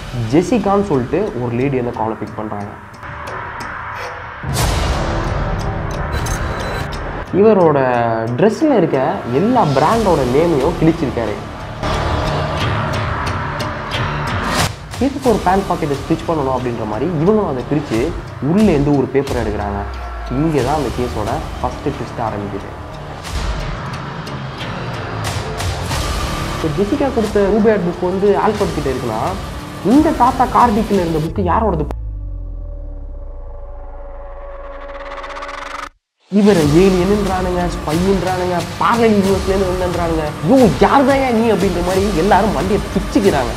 ஜெசிகான்னு சொல்லிட்டு ஒரு லேடி வந்து காலை பிக் பண்ணுறாங்க இவரோட ட்ரெஸ்ஸில் இருக்க எல்லா பிராண்டோட நேமையும் கிழிச்சிருக்காரு இதுக்கு ஒரு பேண்ட் பாக்கெட்டை ஸ்டிச் பண்ணணும் அப்படின்ற மாதிரி இவங்களும் அதை பிரித்து உள்ளேருந்து ஒரு பேப்பர் எடுக்கிறாங்க இங்கே தான் அந்த கேஸோட ஃபஸ்ட்டு ட்விஸ்ட் ஆரம்பிக்குது இப்போ ஜெசிகா கொடுத்த ரூபேட் புக் வந்து ஆல்பர்ட் கிட்ட இருக்குன்னா இந்த தாத்தா கார்டிக்கில் இருந்த புக்கு யாரோடது இவர் ஏலியன்ன்றானுங்க ஸ்பைன்றானுங்க பார்லல் யூனிவர்ஸ்லேருந்து வந்துன்றானுங்க யோ யார் நீ அப்படின்ற மாதிரி எல்லாரும் வண்டியை பிச்சுக்கிறாங்க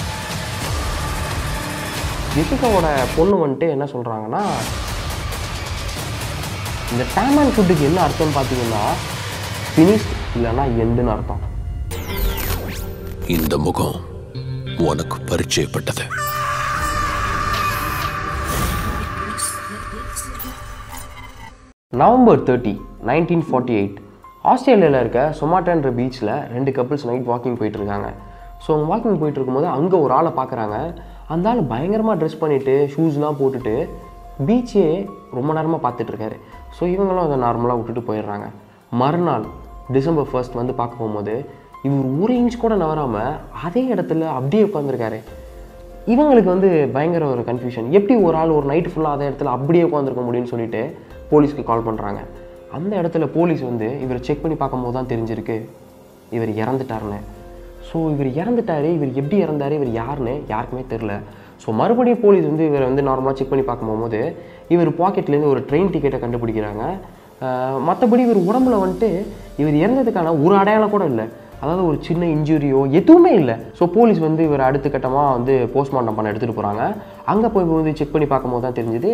ஜெசிகாவோட பொண்ணு வந்துட்டு என்ன சொல்கிறாங்கன்னா இந்த டேமன் ஃபுட்டுக்கு என்ன அர்த்தம்னு பார்த்தீங்கன்னா ஃபினிஷ் இல்லைன்னா எண்டுன்னு அர்த்தம் இந்த முகம் உனக்கு பரிச்சயப்பட்டது November thirty nineteen forty eight ஆஸ்திரேலியாவில் இருக்க சொமாட்டான்ற பீச்சில் ரெண்டு கப்பிள்ஸ் நைட் வாக்கிங் போயிட்டு இருக்காங்க ஸோ அவங்க வாக்கிங் போயிட்டு இருக்கும்போது அங்கே ஒரு ஆளை பார்க்குறாங்க அந்த ஆள் பயங்கரமாக ட்ரெஸ் பண்ணிவிட்டு ஷூஸ்லாம் போட்டுட்டு பீச்சே ரொம்ப நேரமாக பார்த்துட்டு இருக்காரு ஸோ இவங்களும் அதை நார்மலாக விட்டுட்டு போயிடுறாங்க மறுநாள் டிசம்பர் ஃபர்ஸ்ட் வந்து பார்க்க போகும்போது இவர் ஒரு இன்ச் கூட நவராமல் அதே இடத்துல அப்படியே உட்காந்துருக்காரு இவங்களுக்கு வந்து பயங்கர ஒரு கன்ஃபியூஷன் எப்படி ஒரு ஆள் ஒரு நைட் ஃபுல்லாக அதே இடத்துல அப்படியே உட்காந்துருக்க முடியும்னு சொல்லிட்டு போலீஸ்க்கு கால் பண்ணுறாங்க அந்த இடத்துல போலீஸ் வந்து இவரை செக் பண்ணி பார்க்கும்போது தான் தெரிஞ்சிருக்கு இவர் இறந்துட்டாருன்னு ஸோ இவர் இறந்துட்டாரு இவர் எப்படி இறந்தாரு இவர் யாருன்னு யாருக்குமே தெரில ஸோ மறுபடியும் போலீஸ் வந்து இவரை வந்து நார்மலாக செக் பண்ணி பார்க்கும் போகும்போது இவர் பாக்கெட்லேருந்து ஒரு ட்ரெயின் டிக்கெட்டை கண்டுபிடிக்கிறாங்க மற்றபடி இவர் உடம்புல வந்துட்டு இவர் இறந்ததுக்கான ஒரு அடையாளம் கூட இல்லை அதாவது ஒரு சின்ன இன்ஜுரியோ எதுவுமே இல்லை ஸோ போலீஸ் வந்து இவர் அடுத்த கட்டமாக வந்து போஸ்ட்மார்ட்டம் பண்ண எடுத்துகிட்டு போகிறாங்க அங்கே போய் வந்து செக் பண்ணி பார்க்கும்போது தான் தெரிஞ்சுது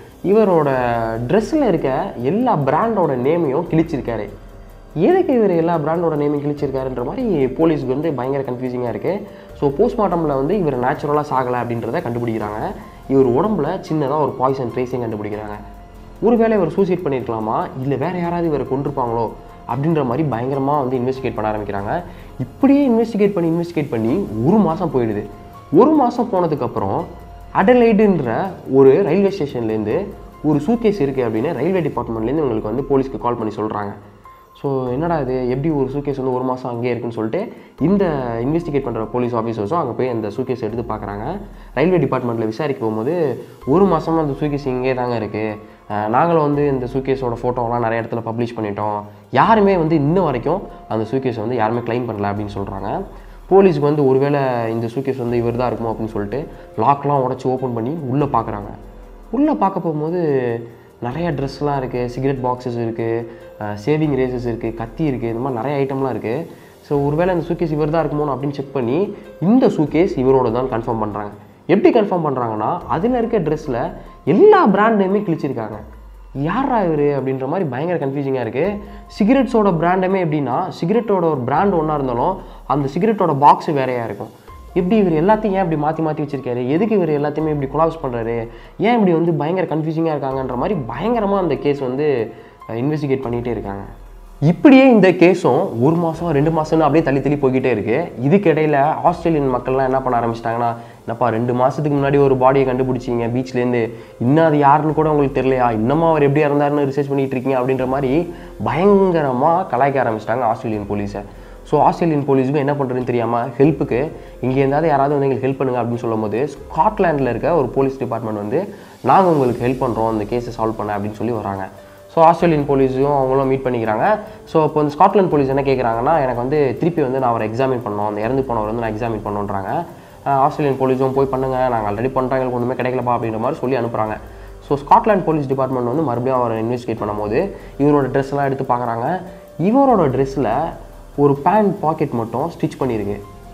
இவரோட ட்ரெஸ்ஸில் இருக்க எல்லா பிராண்டோட நேமையும் கிழிச்சிருக்காரு எதுக்கு இவர் எல்லா பிராண்டோட நேமையும் கிழிச்சிருக்காருன்ற மாதிரி போலீஸுக்கு வந்து பயங்கர கன்ஃபியூசிங்காக இருக்குது ஸோ போஸ்ட்மார்ட்டமில் வந்து இவர் நேச்சுரலாக சாகலை அப்படின்றத கண்டுபிடிக்கிறாங்க இவர் உடம்புல சின்னதாக ஒரு பாய்சன் ட்ரேஸையும் கண்டுபிடிக்கிறாங்க ஒருவேளை இவர் சூசைட் பண்ணியிருக்கலாமா இல்லை வேறு யாராவது இவரை கொண்டிருப்பாங்களோ அப்படின்ற மாதிரி பயங்கரமாக வந்து இன்வெஸ்டிகேட் பண்ண ஆரம்பிக்கிறாங்க இப்படியே இன்வெஸ்டிகேட் பண்ணி இன்வெஸ்டிகேட் பண்ணி ஒரு மாதம் போயிடுது ஒரு மாதம் போனதுக்கப்புறம் அடலைடுன்ற ஒரு ரயில்வே ஸ்டேஷன்லேருந்து ஒரு சூட்கேஸ் இருக்குது அப்படின்னு ரயில்வே டிபார்ட்மெண்ட்லேருந்து இவங்களுக்கு வந்து போலீஸ்க்கு கால் பண்ணி சொல்கிறாங்க ஸோ என்னடா இது எப்படி ஒரு சூட்கேஸ் வந்து ஒரு மாதம் அங்கேயே இருக்குன்னு சொல்லிட்டு இந்த இன்வெஸ்டிகேட் பண்ணுற போலீஸ் ஆஃபீஸர்ஸும் அங்கே போய் அந்த சூட்கேஸ் எடுத்து பார்க்குறாங்க ரயில்வே டிபார்ட்மெண்ட்டில் விசாரிக்க போகும்போது ஒரு மாதமாக அந்த சூட்கேஸ் இங்கே தாங்க இருக்குது நாங்களும் வந்து இந்த சூட்கேஸோட ஃபோட்டோலாம் நிறைய இடத்துல பப்ளிஷ் பண்ணிட்டோம் யாருமே வந்து இன்ன வரைக்கும் அந்த சூட்கேஸ் வந்து யாருமே க்ளைம் பண்ணல அப்படின்னு சொல்கிறாங்க போலீஸுக்கு வந்து ஒருவேளை இந்த சூட்கேஸ் வந்து இவர் தான் இருக்குமோ அப்படின்னு சொல்லிட்டு லாக்லாம் உடச்சி ஓப்பன் பண்ணி உள்ளே பார்க்குறாங்க உள்ளே பார்க்க போகும்போது நிறைய ட்ரெஸ்லாம் இருக்குது சிகரெட் பாக்ஸஸ் இருக்குது சேவிங் ரேசஸ் இருக்குது கத்தி இருக்குது இந்த மாதிரி நிறைய ஐட்டம்லாம் இருக்குது ஸோ ஒருவேளை இந்த சூக்கேஸ் இவர் தான் இருக்குமோ அப்படின்னு செக் பண்ணி இந்த சூக்கேஸ் இவரோட தான் கன்ஃபார்ம் பண்ணுறாங்க எப்படி கன்ஃபார்ம் பண்ணுறாங்கன்னா அதில் இருக்க ட்ரெஸ்ஸில் எல்லா பிராண்ட் நேமே கிழிச்சிருக்காங்க யாரா இவர் அப்படின்ற மாதிரி பயங்கர கன்ஃபியூசிங்காக இருக்குது சிகரெட்ஸோட பிராண்டுமே எப்படின்னா சிகரெட்டோட ஒரு பிராண்ட் ஒன்றா இருந்தாலும் அந்த சிகரெட்டோட பாக்ஸ் வேறையாக இருக்கும் எப்படி இவர் எல்லாத்தையும் ஏன் இப்படி மாற்றி மாற்றி வச்சிருக்காரு எதுக்கு இவர் எல்லாத்தையுமே இப்படி கொலாப்ஸ் பண்ணுறாரு ஏன் இப்படி வந்து பயங்கர கன்ஃபியூசிங்காக இருக்காங்கன்ற மாதிரி பயங்கரமாக அந்த கேஸ் வந்து இன்வெஸ்டிகேட் பண்ணிகிட்டே இருக்காங்க இப்படியே இந்த கேஸும் ஒரு மாதம் ரெண்டு மாதம்னு அப்படியே தள்ளி தள்ளி போய்கிட்டே இருக்குது இதுக்கிடையில் ஆஸ்திரேலியன் மக்கள்லாம் என்ன பண்ண ஆரம்பிச்சிட்டாங்கன்னா என்னப்பா ரெண்டு மாதத்துக்கு முன்னாடி ஒரு பாடியை கண்டுபிடிச்சிங்க பீச்லேருந்து இன்னும் அது யாருன்னு கூட உங்களுக்கு தெரியலையா இன்னமும் அவர் எப்படி இறந்தாருன்னு ரிசர்ச் பண்ணிட்டு இருக்கீங்க அப்படின்ற மாதிரி பயங்கரமாக கலாய்க்க ஆரம்பிச்சிட்டாங்க ஆஸ்திரேலியன் போலீஸை ஸோ ஆஸ்திரேலியன் போலீஸுக்கும் என்ன பண்ணுறதுன்னு தெரியாமல் ஹெல்ப்புக்கு இங்கே இருந்தாவது யாராவது வந்து எங்களுக்கு ஹெல்ப் பண்ணுங்க அப்படின்னு சொல்லும்போது ஸ்காட்லாண்டில் இருக்க ஒரு போலீஸ் டிபார்ட்மெண்ட் வந்து நாங்கள் உங்களுக்கு ஹெல்ப் பண்ணுறோம் அந்த கேஸை சால்வ் பண்ண அப்படின்னு சொல்லி வராங்க ஸோ ஆஸ்திரேலியன் போலீஸும் அவங்களும் மீட் பண்ணிக்கிறாங்க ஸோ இப்போ வந்து ஸ்காட்லாந்து போலீஸ் என்ன கேட்குறாங்கன்னா எனக்கு வந்து திருப்பி வந்து நான் அவரை எக்ஸாமின் பண்ணோம் அந்த இறந்து போனவர் வந்து நான் எக்ஸாமின் பண்ணோன்றாங்க அஹ் ஆஸ்திரேலியன் போலீஸும் போய் பண்ணுங்க நாங்கள் ஆல்ரெடி பண்ணுறோம் எங்களுக்கு ஒன்றுமே கிடைக்கலப்பா அப்படின்ற மாதிரி சொல்லி அனுப்புகிறாங்க ஸோ ஸ்காட்லாந்து போலீஸ் டிபார்ட்மெண்ட் வந்து மறுபடியும் அவரை இன்வெஸ்டிகேட் பண்ணும்போது இவரோட ட்ரெஸ் எல்லாம் எடுத்து பார்க்குறாங்க இவரோட ட்ரெஸ்ஸில் ஒரு பேண்ட் பாக்கெட் மட்டும் ஸ்டிச் பண்ணியிருக்கு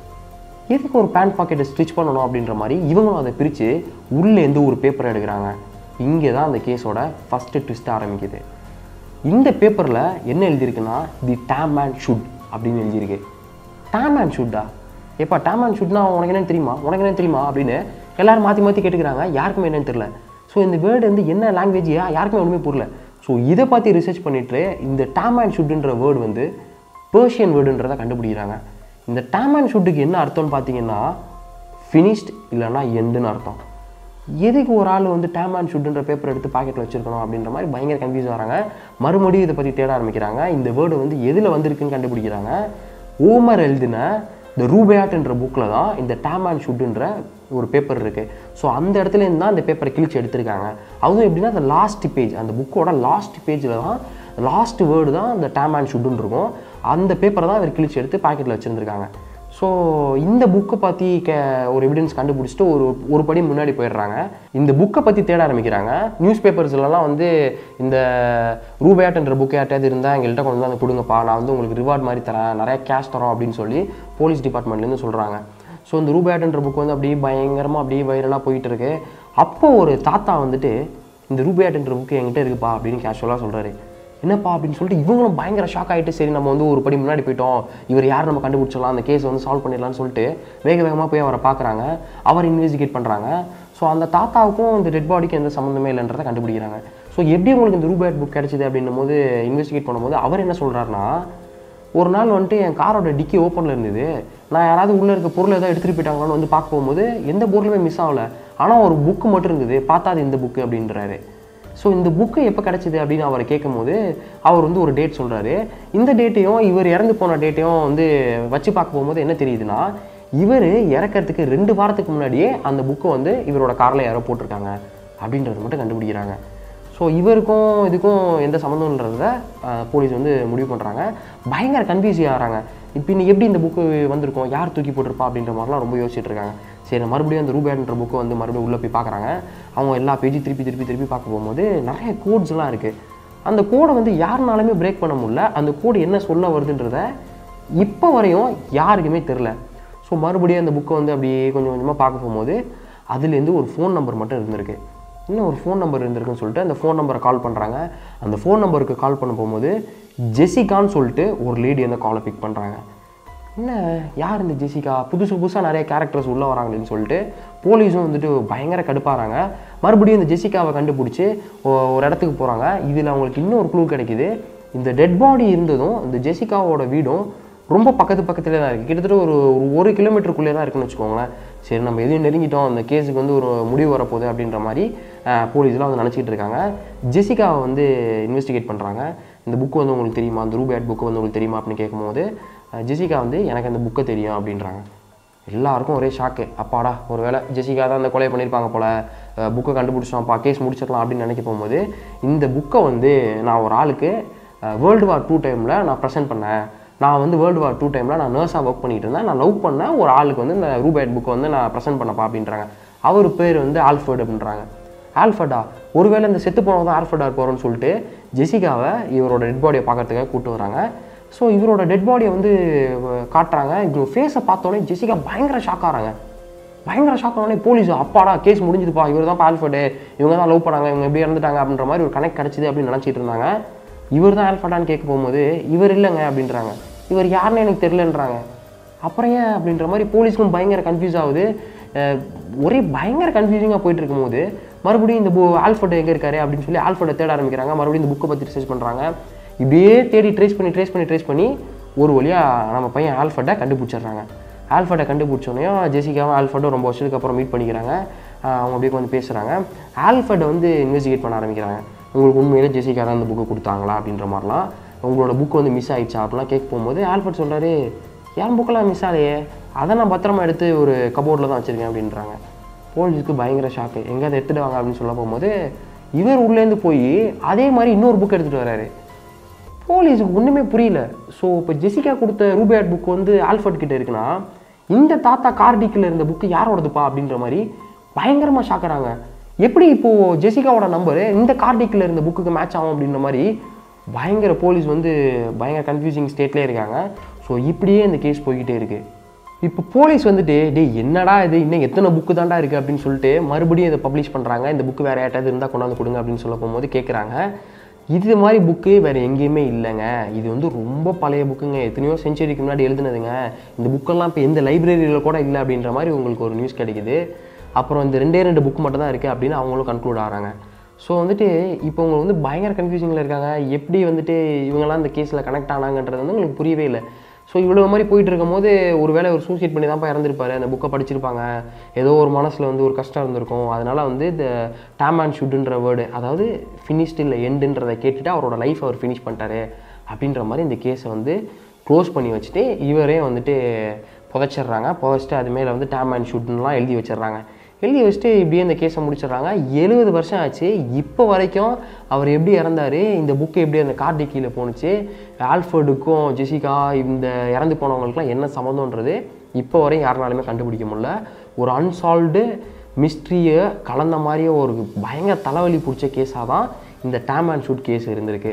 எதுக்கு ஒரு பேண்ட் பாக்கெட்டை ஸ்டிச் பண்ணணும் அப்படின்ற மாதிரி இவங்களும் அதை பிரித்து உள்ளேருந்து ஒரு பேப்பர் எடுக்கிறாங்க இங்கே தான் அந்த கேஸோட ஃபஸ்ட்டு ட்விஸ்ட் ஆரம்பிக்குது இந்த பேப்பரில் என்ன எழுதியிருக்குன்னா தி டேம் அண்ட் ஷுட் அப்படின்னு எழுதியிருக்கு டேம் அண்ட் ஷுட்டா எப்பா டேம் அண்ட் ஷுட்னா உனக்கு என்னன்னு தெரியுமா உனக்கு என்ன தெரியுமா அப்படின்னு எல்லாரும் மாற்றி மாற்றி கேட்டுக்கிறாங்க யாருக்குமே என்னன்னு தெரியல ஸோ இந்த வேர்டு வந்து என்ன லாங்குவேஜ் யாருக்குமே ஒன்றுமே புரியல ஸோ இதை பற்றி ரிசர்ச் பண்ணிட்டு இந்த டேம் அண்ட் ஷுட்ன்ற வேர்டு வந்து பேர்ஷியன் வேர்டுன்றதை கண்டுபிடிக்கிறாங்க இந்த டேம் அண்ட் ஷுட்டுக்கு என்ன அர்த்தம்னு பார்த்தீங்கன்னா ஃபினிஷ்ட் இல்லைன்னா எண்டுன்னு அர்த்தம் எதுக்கு ஒரு ஆள் வந்து டேம் அண்ட் ஷுட்ன்ற பேப்பர் எடுத்து பாக்கெட்டில் வச்சிருக்கணும் அப்படின்ற மாதிரி பயங்கர கன்ஃபியூஸ் வராங்க மறுபடியும் இதை பற்றி தேட ஆரம்பிக்கிறாங்க இந்த வேர்டு வந்து எதில் வந்திருக்குன்னு கண்டுபிடிக்கிறாங்க ஓமர் எழுதின இந்த ரூபேயாட்ன்ற புக்கில் தான் இந்த டேம் அண்ட் ஷுட்ன்ற ஒரு பேப்பர் இருக்குது ஸோ அந்த இடத்துல இருந்து தான் இந்த பேப்பரை கிழிச்சு எடுத்திருக்காங்க அதுவும் எப்படின்னா அந்த லாஸ்ட் பேஜ் அந்த புக்கோட லாஸ்ட் பேஜில் தான் லாஸ்ட் வேர்டு தான் இந்த டேம் அண்ட் ஷுட்டுன்னு இருக்கும் அந்த பேப்பரை தான் அவர் கிழிச்சு எடுத்து பாக்கெட்டில் வச்சுருந்துருக்காங்க ஸோ இந்த புக்கை பற்றி கே ஒரு எவிடன்ஸ் கண்டுபிடிச்சிட்டு ஒரு ஒரு படி முன்னாடி போயிடுறாங்க இந்த புக்கை பற்றி தேட ஆரம்பிக்கிறாங்க நியூஸ் பேப்பர்ஸ்லலாம் வந்து இந்த ரூபேயாட்ன்ற புக் யார்ட்டையாவது இருந்தால் எங்கள்கிட்ட கொண்டு வந்து கொடுங்கப்பா நான் வந்து உங்களுக்கு ரிவார்ட் மாதிரி தரேன் நிறைய கேஷ் தரோம் அப்படின்னு சொல்லி போலீஸ் டிபார்ட்மெண்ட்லேருந்து சொல்கிறாங்க ஸோ இந்த ரூபேயாட்ன்ற புக் வந்து அப்படியே பயங்கரமாக அப்படியே வைரலாக போயிட்டு இருக்கு அப்போ ஒரு தாத்தா வந்துட்டு இந்த ரூபேயாட்ன்ற புக்கு என்கிட்ட இருக்குப்பா அப்படின்னு கேஷுவலாக சொல்கிறாரு என்னப்பா அப்படின்னு சொல்லிட்டு இவங்களும் பயங்கர ஷாக் ஆகிட்டு சரி நம்ம வந்து ஒரு படி முன்னாடி போயிட்டோம் இவர் யார் நம்ம கண்டுபிடிச்சிடலாம் அந்த கேஸ் வந்து சால்வ் பண்ணிடலாம்னு சொல்லிட்டு வேக வேகமாக போய் அவரை பார்க்குறாங்க அவர் இன்வெஸ்டிகேட் பண்ணுறாங்க ஸோ அந்த தாத்தாவுக்கும் இந்த டெட் பாடிக்கு எந்த சம்மந்தமே இல்லைன்றதை கண்டுபிடிக்கிறாங்க ஸோ எப்படி உங்களுக்கு இந்த ரூபேட் புக் கிடச்சிது அப்படின்னும் போது இன்வெஸ்டிகேட் பண்ணும்போது அவர் என்ன சொல்கிறாருன்னா ஒரு நாள் வந்துட்டு என் காரோட டிக்கி ஓப்பனில் இருந்தது நான் யாராவது உள்ளே இருக்க பொருள் ஏதாவது எடுத்துகிட்டு போயிட்டாங்களான்னு வந்து பார்க்க போகும்போது எந்த பொருளுமே மிஸ் ஆகல ஆனால் ஒரு புக்கு மட்டும் இருந்தது பார்த்தா அது இந்த புக்கு அப்படின்றாரு ஸோ இந்த புக்கு எப்போ கிடச்சிது அப்படின்னு அவரை கேட்கும்போது அவர் வந்து ஒரு டேட் சொல்கிறாரு இந்த டேட்டையும் இவர் இறந்து போன டேட்டையும் வந்து வச்சு பார்க்க போகும்போது என்ன தெரியுதுன்னா இவர் இறக்கறதுக்கு ரெண்டு வாரத்துக்கு முன்னாடியே அந்த புக்கை வந்து இவரோட காரில் யாரோ போட்டிருக்காங்க அப்படின்றது மட்டும் கண்டுபிடிக்கிறாங்க ஸோ இவருக்கும் இதுக்கும் எந்த சம்மந்தம்ன்றத போலீஸ் வந்து முடிவு பண்ணுறாங்க பயங்கர கன்ஃபியூஸ் ஆகிறாங்க இப்போ இன்னைக்கு எப்படி இந்த புக்கு வந்திருக்கும் யார் தூக்கி போட்டிருப்பா அப்படின்ற மாதிரிலாம் ரொம்ப யோசிச்சுட்டு இருக்காங்க சரி மறுபடியும் அந்த ரூபேட்ன்ற புக்கை வந்து மறுபடியும் உள்ளே போய் பார்க்குறாங்க அவங்க எல்லா பேஜும் திருப்பி திருப்பி திருப்பி பார்க்க போகும்போது நிறைய கோட்ஸ்லாம் இருக்குது அந்த கோடை வந்து யாருனாலுமே பிரேக் பண்ண முடியல அந்த கோடு என்ன சொல்ல வருதுன்றத இப்போ வரையும் யாருக்குமே தெரில ஸோ மறுபடியும் அந்த புக்கை வந்து அப்படியே கொஞ்சம் கொஞ்சமாக பார்க்க போகும்போது அதுலேருந்து ஒரு ஃபோன் நம்பர் மட்டும் இருந்திருக்கு இன்னும் ஒரு ஃபோன் நம்பர் இருந்திருக்குன்னு சொல்லிட்டு அந்த ஃபோன் நம்பரை கால் பண்ணுறாங்க அந்த ஃபோன் நம்பருக்கு கால் பண்ண போகும்போது ஜெசிகான்னு சொல்லிட்டு ஒரு லேடி அந்த காலை பிக் பண்ணுறாங்க என்ன யார் இந்த ஜெசிகா புதுசு புதுசாக நிறைய கேரக்டர்ஸ் உள்ளே வராங்களேன்னு சொல்லிட்டு போலீஸும் வந்துட்டு பயங்கர கடுப்பாகிறாங்க மறுபடியும் இந்த ஜெசிகாவை கண்டுபிடிச்சி ஒ- ஒரு இடத்துக்கு போகிறாங்க இதில் அவங்களுக்கு இன்னொரு க்ளூ கிடைக்குது இந்த டெட் பாடி இருந்ததும் இந்த ஜெசிகாவோட வீடும் ரொம்ப பக்கத்து பக்கத்துலேயே தான் இருக்குது கிட்டத்தட்ட ஒரு ஒரு ஒரு கிலோமீட்டருக்குள்ளே தான் இருக்குன்னு வச்சுக்கோங்களேன் சரி நம்ம எதையும் நெருங்கிட்டோம் அந்த கேஸுக்கு வந்து ஒரு முடிவு வரப்போகுது அப்படின்ற மாதிரி போலீஸ்லாம் வந்து நினச்சிக்கிட்டு இருக்காங்க ஜெசிகாவை வந்து இன்வெஸ்டிகேட் பண்ணுறாங்க இந்த புக்கு வந்து உங்களுக்கு தெரியுமா அந்த ரூபேட் புக்கு வந்து உங்களுக்கு தெரியுமா அப்படின்னு கேட்கும்போது அஹ், ஜெசிகா வந்து எனக்கு அந்த புக்கை தெரியும் அப்படின்றாங்க எல்லாருக்கும் ஒரே ஷாக்கு அப்பாடா ஒரு வேளை ஜெசிகா தான் அந்த கொலை பண்ணியிருப்பாங்க போல புக்கை கண்டுபிடிச்சோம்ப்பா கேஸ் முடிச்சிடலாம் அப்படின்னு நினைக்க போகும்போது இந்த புக்கை வந்து நான் ஒரு ஆளுக்கு வேர்ல்டு வார் டூ டைமில் நான் ப்ரெசென்ட் பண்ணேன் நான் வந்து வேர்ல்டு வார் டூ டைமில் நான் நர்ஸாக ஒர்க் பண்ணிட்டு இருந்தேன் நான் லவ் பண்ண ஒரு ஆளுக்கு வந்து இந்த ரூபேட் புக்கை வந்து நான் ப்ரெசென்ட் பண்ணப்பா அப்படின்றாங்க அவர் பேர் வந்து ஆல்ஃபர்ட் அப்படின்றாங்க ஆல்ஃபர்டா ஒருவேளை இந்த செத்து போனவங்க தான் ஆல்ஃபர்டா இருப்பாருன்னு சொல்லிட்டு ஜெசிகாவை இவரோட டெட் பாடியை பார்க்கறதுக்காக கூட்டு வராங்க ஸோ இவரோட டெட் பாடியை வந்து அஹ், காட்டுறாங்க இவங்க ஃபேஸை பார்த்தோன்னே ஜெசிகா பயங்கர ஷாக் ஆகிறாங்க பயங்கர ஷாக் ஆனோடனே போலீஸ் அப்பாடா கேஸ் முடிஞ்சுதுப்பா இவர் தான் ஆல்ஃபர்டு இவங்க தான் லவ் பண்ணாங்க இவங்க எப்படி இறந்துட்டாங்க அப்படின்ற மாதிரி ஒரு கனெக்ட் கிடச்சிது அப்படின்னு நினச்சிட்டு இருந்தாங்க இவர் தான் ஆல்ஃபர்டான்னு கேட்க போகும்போது இவர் இல்லைங்க அப்படின்றாங்க இவர் யாருன்னு எனக்கு தெரிலன்றாங்க அப்புறம் ஏன் அப்படின்ற மாதிரி போலீஸ்க்கும் பயங்கர கன்ஃபியூஸ் ஆகுது அஹ் ஒரே பயங்கர கன்ஃபியூசிங்காக போயிட்டு இருக்கும்போது மறுபடியும் இந்த பு ஆல்ஃபர்ட் எங்கே இருக்காரு அப்படின்னு சொல்லி ஆல்ஃபர்ட்டை தேட ஆரம்பிக்கிறாங்க மறுபடியும் இந்த புக்கை பற்றி ரிசர்ச் பண்ணுறாங்க இப்படியே தேடி ட்ரேஸ் பண்ணி ட்ரேஸ் பண்ணி ட்ரேஸ் பண்ணி ஒரு வழியாக நம்ம பையன் ஆல்ஃபர்ட்டை கண்டுபிடிச்சிடுறாங்க ஆல்ஃபர்ட்டை கண்டுபிடிச்சோனையும் ஜெசிகாவும் ஆல்ஃபர்ட்டும் ரொம்ப வருஷத்துக்கு அப்புறம் மீட் பண்ணிக்கிறாங்க அஹ் அவங்க அப்படியே வந்து பேசுகிறாங்க ஆல்ஃபர்ட்டை வந்து இன்வெஸ்டிகேட் பண்ண ஆரம்பிக்கிறாங்க உங்களுக்கு உண்மையிலே ஜெசிகா தான் அந்த புக்கு கொடுத்தாங்களா அப்படின்ற மாதிரிலாம் உங்களோட புக் வந்து மிஸ் ஆயிடுச்சா அப்படிலாம் கேட்க போகும்போது ஆல்ஃபர்ட் சொல்கிறாரு என் புக்கெல்லாம் மிஸ் ஆகலையே அதை நான் பத்திரமா எடுத்து ஒரு கபோர்டில் தான் வச்சுருக்கேன் அப்படின்றாங்க போலீஸுக்கு பயங்கர ஷாக்கு எங்கே அதை எடுத்துட்டு வாங்க அப்படின்னு சொல்ல போகும்போது இவர் உள்ளேருந்து போய் அதே மாதிரி இன்னொரு புக் எடுத்துகிட்டு வராரு போலீஸுக்கு ஒன்றுமே புரியல ஸோ இப்போ ஜெசிகா கொடுத்த ரூபேட் புக் வந்து ஆல்ஃபர்ட் கிட்ட இருக்குன்னா இந்த தாத்தா கார்டிக்கில் இருந்த புக்கு யாரோடதுப்பா அப்படின்ற மாதிரி பயங்கரமாக ஷாக்குறாங்க எப்படி இப்போது ஜெசிகாவோட நம்பரு இந்த கார்டிக்கில் இருந்த புக்குக்கு மேட்ச் ஆகும் அப்படின்ற மாதிரி பயங்கர போலீஸ் வந்து பயங்கர கன்ஃபியூசிங் ஸ்டேட்லேயே இருக்காங்க ஸோ இப்படியே இந்த கேஸ் போய்கிட்டே இருக்குது இப்போ போலீஸ் வந்துட்டு டேய் என்னடா இது இன்னும் எத்தனை புக்கு தாண்டா இருக்குது அப்படின்னு சொல்லிட்டு மறுபடியும் இதை பப்ளிஷ் பண்ணுறாங்க இந்த புக்கு வேறு யார்ட்டாவது இருந்தால் கொண்டாந்து கொடுங்க அப்படின்னு சொல்ல போகும்போது கேட்குறாங்க இது மாதிரி புக்கு வேறு எங்கேயுமே இல்லைங்க இது வந்து ரொம்ப பழைய புக்குங்க எத்தனையோ செஞ்சுரிக்கு முன்னாடி எழுதுனதுங்க இந்த புக்கெல்லாம் இப்போ எந்த லைப்ரரியில் கூட இல்லை அப்படின்ற மாதிரி உங்களுக்கு ஒரு நியூஸ் கிடைக்குது அப்புறம் இந்த ரெண்டே ரெண்டு புக் மட்டும் தான் இருக்குது அப்படின்னு அவங்களும் கன்க்ளூட் ஆகிறாங்க ஸோ வந்துட்டு இப்போ அவங்க வந்து பயங்கர கன்ஃபியூசிங்கில் இருக்காங்க எப்படி வந்துட்டு இவங்கெல்லாம் இந்த கேஸில் கனெக்ட் ஆனாங்கன்றது வந்து உங்களுக்கு புரியவே இல்லை ஸோ இவ்வளோ மாதிரி போயிட்டு இருக்கும்போது ஒரு வேளை ஒரு சூசைட் பண்ணி தான்ப்பா இறந்துருப்பாரு அந்த புக்கை படிச்சிருப்பாங்க ஏதோ ஒரு மனசில் வந்து ஒரு கஷ்டம் இருந்திருக்கும் அதனால வந்து இந்த டேம் அண்ட் ஷுட்டுன்ற வேர்டு அதாவது ஃபினிஷ்டு இல்லை எண்டுன்றதை கேட்டுட்டு அவரோட லைஃப் அவர் ஃபினிஷ் பண்ணிட்டாரு அப்படின்ற மாதிரி இந்த கேஸை வந்து க்ளோஸ் பண்ணி வச்சுட்டு இவரே வந்துட்டு புதைச்சிடுறாங்க புதைச்சிட்டு அது மேலே வந்து டேம் அண்ட் ஷூட்னுலாம் எழுதி வச்சிடுறாங்க எழுதி வச்சுட்டு இப்படியே இந்த கேஸை முடிச்சிடுறாங்க எழுபது வருஷம் ஆச்சு இப்போ வரைக்கும் அவர் எப்படி இறந்தார் இந்த புக்கு எப்படி அந்த கார்டு கீழே போணுச்சு ஆல்ஃபர்டுக்கும் ஜெசிகா இந்த இறந்து போனவங்களுக்குலாம் என்ன சம்மந்தம்ன்றது இப்போ வரையும் யாருனாலுமே கண்டுபிடிக்க முடியல ஒரு அன்சால்வ்டு மிஸ்ட்ரியை கலந்த மாதிரியே ஒரு பயங்கர தலைவலி பிடிச்ச கேஸாக தான் இந்த டேம் அண்ட் ஷூட் கேஸ் இருந்திருக்கு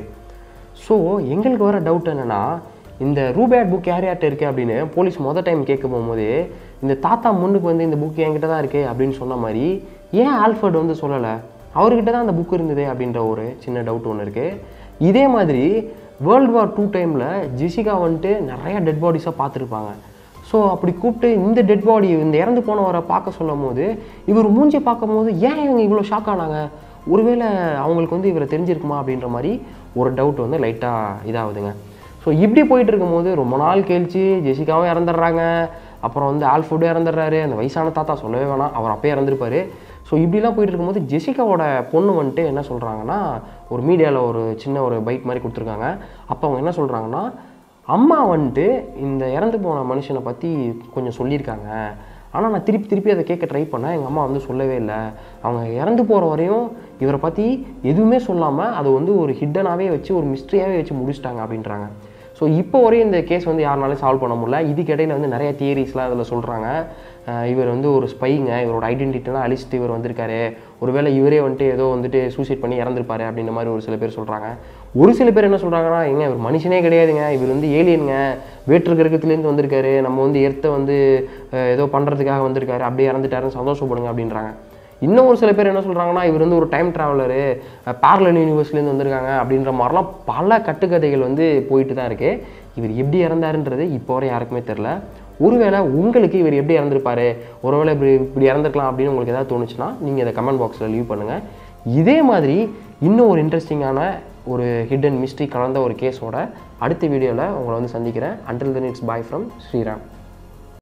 ஸோ எங்களுக்கு வர டவுட் என்னென்னா இந்த ரூபேட் புக் யார் யார்கிட்ட இருக்குது அப்படின்னு போலீஸ் மொதல் டைம் கேட்க போகும்போது இந்த தாத்தா முன்னுக்கு வந்து இந்த புக் என்கிட்ட தான் இருக்குது அப்படின்னு சொன்ன மாதிரி ஏன் ஆல்ஃபர்ட் வந்து சொல்லலை அவர்கிட்ட தான் அந்த புக் இருந்தது அப்படின்ற ஒரு சின்ன டவுட் ஒன்று இருக்குது இதே மாதிரி வேர்ல்டு வார் டூ டைமில் ஜெசிகா வந்துட்டு நிறையா டெட் பாடிஸாக பார்த்துருப்பாங்க ஸோ அப்படி கூப்பிட்டு இந்த டெட் பாடி இந்த இறந்து போனவரை பார்க்க சொல்லும் போது இவர் மூஞ்சி பார்க்கும்போது ஏன் இவங்க இவ்வளோ ஷாக் ஆனாங்க ஒருவேளை அவங்களுக்கு வந்து இவரை தெரிஞ்சிருக்குமா அப்படின்ற மாதிரி ஒரு டவுட் வந்து லைட்டாக இதாகுதுங்க ஸோ இப்படி போயிட்டு இருக்கும்போது ரொம்ப நாள் கழிச்சு ஜெசிகாவும் இறந்துடுறாங்க அப்புறம் வந்து ஆல்ஃபுட்டும் இறந்துடுறாரு அந்த வயசான தாத்தா சொல்லவே வேணாம் அவர் அப்பயே இறந்துருப்பாரு ஸோ இப்படிலாம் போயிட்டு இருக்கும்போது ஜெசிகாவோட பொண்ணு வந்துட்டு என்ன சொல்கிறாங்கன்னா ஒரு மீடியாவில் ஒரு சின்ன ஒரு பைட் மாதிரி கொடுத்துருக்காங்க அப்போ அவங்க என்ன சொல்கிறாங்கன்னா அம்மா வந்துட்டு இந்த இறந்து போன மனுஷனை பற்றி கொஞ்சம் சொல்லியிருக்காங்க ஆனால் நான் திருப்பி திருப்பி அதை கேட்க ட்ரை பண்ணேன் எங்கள் அம்மா வந்து சொல்லவே இல்லை அவங்க இறந்து போகிற வரையும் இவரை பற்றி எதுவுமே சொல்லாமல் அதை வந்து ஒரு ஹிட்டனாகவே வச்சு ஒரு மிஸ்ட்ரியாகவே வச்சு முடிச்சிட்டாங்க அப்படின்றாங்க ஸோ இப்போ வரையும் இந்த கேஸ் வந்து யாருனாலும் சால்வ் பண்ண முடியல இதுக்கு இடையில வந்து நிறைய தியரிஸ்லாம் அதில் சொல்கிறாங்க இவர் வந்து ஒரு ஸ்பைங்க இவரோட ஐடென்டிட்டிலாம் அழிச்சிட்டு இவர் வந்திருக்காரு ஒருவேளை இவரே வந்துட்டு ஏதோ வந்துட்டு சூசைட் பண்ணி இறந்துருப்பாரு அப்படின்ற மாதிரி ஒரு சில பேர் சொல்கிறாங்க ஒரு சில பேர் என்ன சொல்கிறாங்கன்னா ஏங்க இவர் மனுஷனே கிடையாதுங்க இவர் வந்து ஏலியனுங்க வேற்று கிரகத்துலேருந்து வந்திருக்காரு நம்ம வந்து எர்த்தை வந்து அஹ், ஏதோ பண்ணுறதுக்காக வந்திருக்காரு அப்படியே இறந்துட்டாருன்னு சந்தோஷப்படுங்க அப்படின்றாங்க இன்னும் ஒரு சில பேர் என்ன சொல்கிறாங்கன்னா இவர் வந்து ஒரு டைம் ட்ராவலரு பேரலன் யூனிவர்ஸ்லேருந்து வந்திருக்காங்க அப்படின்ற மாதிரிலாம் பல கட்டுக்கதைகள் வந்து போயிட்டு தான் இருக்குது இவர் எப்படி இறந்தாருன்றது இப்போ வரை யாருக்குமே தெரில ஒருவேளை உங்களுக்கு இவர் எப்படி இறந்துருப்பாரு ஒருவேளை இப்படி இப்படி இறந்துருக்கலாம் அப்படின்னு உங்களுக்கு ஏதாவது தோணுச்சுன்னா நீங்கள் இதை கமெண்ட் பாக்ஸில் லீவ் பண்ணுங்கள் இதே மாதிரி இன்னும் ஒரு இன்ட்ரெஸ்டிங்கான ஒரு ஹிடன் மிஸ்ட்ரி கலந்த ஒரு கேஸோட அடுத்த வீடியோவில் உங்களை வந்து சந்திக்கிறேன் until then it's bye from Sriram